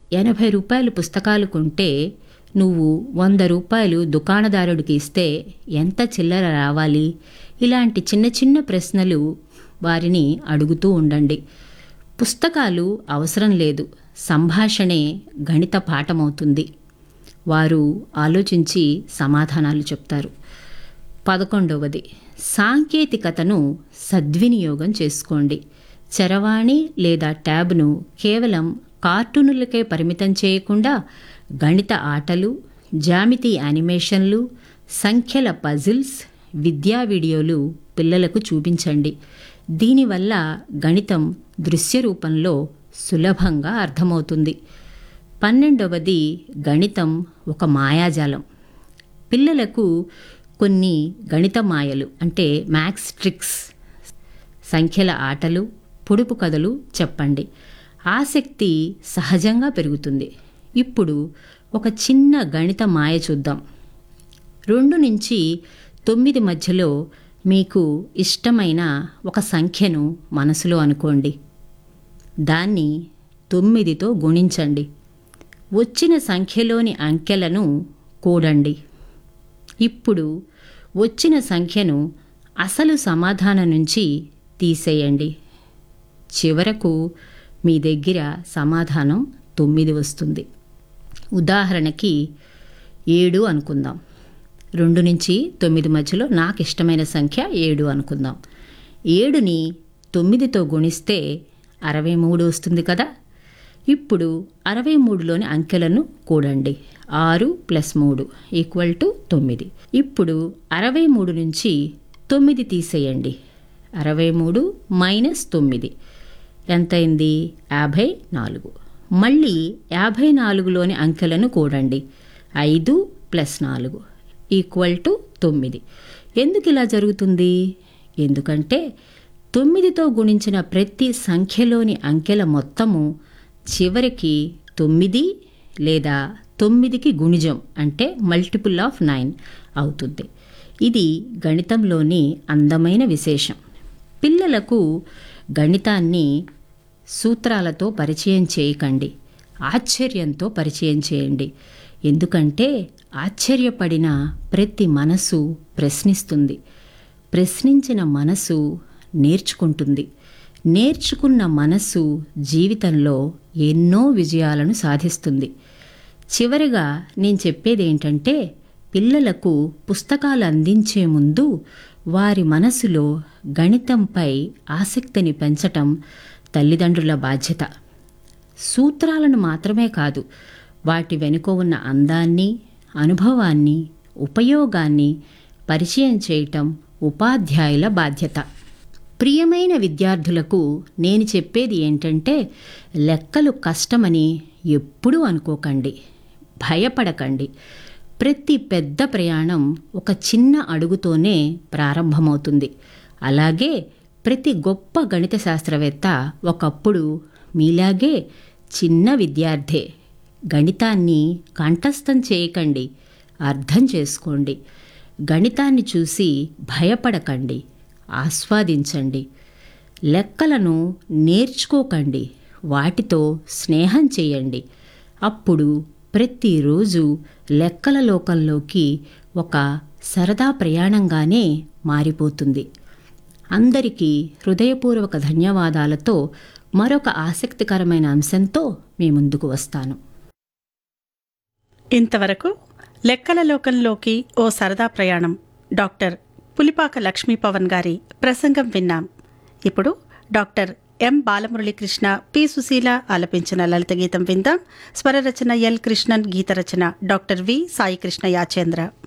ఎనభై రూపాయలు పుస్తకాలు కొంటే నువ్వు వంద రూపాయలు దుకాణదారుడికి ఇస్తే ఎంత చిల్లర రావాలి ఇలాంటి చిన్న చిన్న ప్రశ్నలు వారిని అడుగుతూ ఉండండి పుస్తకాలు అవసరం లేదు సంభాషణే గణిత పాఠమవుతుంది వారు ఆలోచించి సమాధానాలు చెప్తారు పదకొండవది సాంకేతికతను సద్వినియోగం చేసుకోండి చరవాణి లేదా ట్యాబ్ను కేవలం కార్టూనులకే పరిమితం చేయకుండా గణిత ఆటలు జామితి యానిమేషన్లు సంఖ్యల పజిల్స్ విద్యా వీడియోలు పిల్లలకు చూపించండి దీనివల్ల గణితం దృశ్య రూపంలో సులభంగా అర్థమవుతుంది పన్నెండవది గణితం ఒక మాయాజాలం పిల్లలకు కొన్ని గణిత మాయలు అంటే మ్యాథ్స్ ట్రిక్స్ సంఖ్యల ఆటలు పొడుపు కథలు చెప్పండి ఆసక్తి సహజంగా పెరుగుతుంది ఇప్పుడు ఒక చిన్న గణిత మాయ చూద్దాం రెండు నుంచి తొమ్మిది మధ్యలో మీకు ఇష్టమైన ఒక సంఖ్యను మనసులో అనుకోండి దాన్ని తొమ్మిదితో గుణించండి వచ్చిన సంఖ్యలోని అంకెలను కూడండి ఇప్పుడు వచ్చిన సంఖ్యను అసలు సమాధానం నుంచి తీసేయండి చివరకు మీ దగ్గర సమాధానం తొమ్మిది వస్తుంది ఉదాహరణకి ఏడు అనుకుందాం రెండు నుంచి తొమ్మిది మధ్యలో నాకు ఇష్టమైన సంఖ్య ఏడు అనుకుందాం ఏడుని తొమ్మిదితో గుణిస్తే అరవై మూడు వస్తుంది కదా ఇప్పుడు అరవై మూడులోని అంకెలను కూడండి ఆరు ప్లస్ మూడు ఈక్వల్ టు తొమ్మిది ఇప్పుడు అరవై మూడు నుంచి తొమ్మిది తీసేయండి అరవై మూడు మైనస్ తొమ్మిది ఎంతైంది యాభై నాలుగు మళ్ళీ యాభై నాలుగులోని అంకెలను కూడండి ఐదు ప్లస్ నాలుగు ఈక్వల్ టు తొమ్మిది ఎందుకు ఇలా జరుగుతుంది ఎందుకంటే తొమ్మిదితో గుణించిన ప్రతి సంఖ్యలోని అంకెల మొత్తము చివరికి తొమ్మిది లేదా తొమ్మిదికి గుణిజం అంటే మల్టిపుల్ ఆఫ్ నైన్ అవుతుంది ఇది గణితంలోని అందమైన విశేషం పిల్లలకు గణితాన్ని సూత్రాలతో పరిచయం చేయకండి ఆశ్చర్యంతో పరిచయం చేయండి ఎందుకంటే ఆశ్చర్యపడిన ప్రతి మనసు ప్రశ్నిస్తుంది ప్రశ్నించిన మనసు నేర్చుకుంటుంది నేర్చుకున్న మనసు జీవితంలో ఎన్నో విజయాలను సాధిస్తుంది చివరిగా నేను చెప్పేది ఏంటంటే పిల్లలకు పుస్తకాలు అందించే ముందు వారి మనసులో గణితంపై ఆసక్తిని పెంచటం తల్లిదండ్రుల బాధ్యత సూత్రాలను మాత్రమే కాదు వాటి వెనుక ఉన్న అందాన్ని అనుభవాన్ని ఉపయోగాన్ని పరిచయం చేయటం ఉపాధ్యాయుల బాధ్యత ప్రియమైన విద్యార్థులకు నేను చెప్పేది ఏంటంటే లెక్కలు కష్టమని ఎప్పుడూ అనుకోకండి భయపడకండి ప్రతి పెద్ద ప్రయాణం ఒక చిన్న అడుగుతోనే ప్రారంభమవుతుంది అలాగే ప్రతి గొప్ప గణిత శాస్త్రవేత్త ఒకప్పుడు మీలాగే చిన్న విద్యార్థే గణితాన్ని కంఠస్థం చేయకండి అర్థం చేసుకోండి గణితాన్ని చూసి భయపడకండి ఆస్వాదించండి లెక్కలను నేర్చుకోకండి వాటితో స్నేహం చేయండి అప్పుడు ప్రతిరోజు లెక్కల లోకంలోకి ఒక సరదా ప్రయాణంగానే మారిపోతుంది అందరికీ హృదయపూర్వక ధన్యవాదాలతో మరొక ఆసక్తికరమైన అంశంతో మీ ముందుకు వస్తాను ఇంతవరకు లెక్కల లోకంలోకి ఓ సరదా ప్రయాణం డాక్టర్ పులిపాక లక్ష్మీ పవన్ గారి ప్రసంగం విన్నాం ఇప్పుడు doctor M Balamuralikrishna P Susheela ఆలపించిన లలిత గీతం విందాం స్వరరచన ఎల్ కృష్ణన్ గీత రచన డాక్టర్ వి సాయి కృష్ణ యాచేంద్ర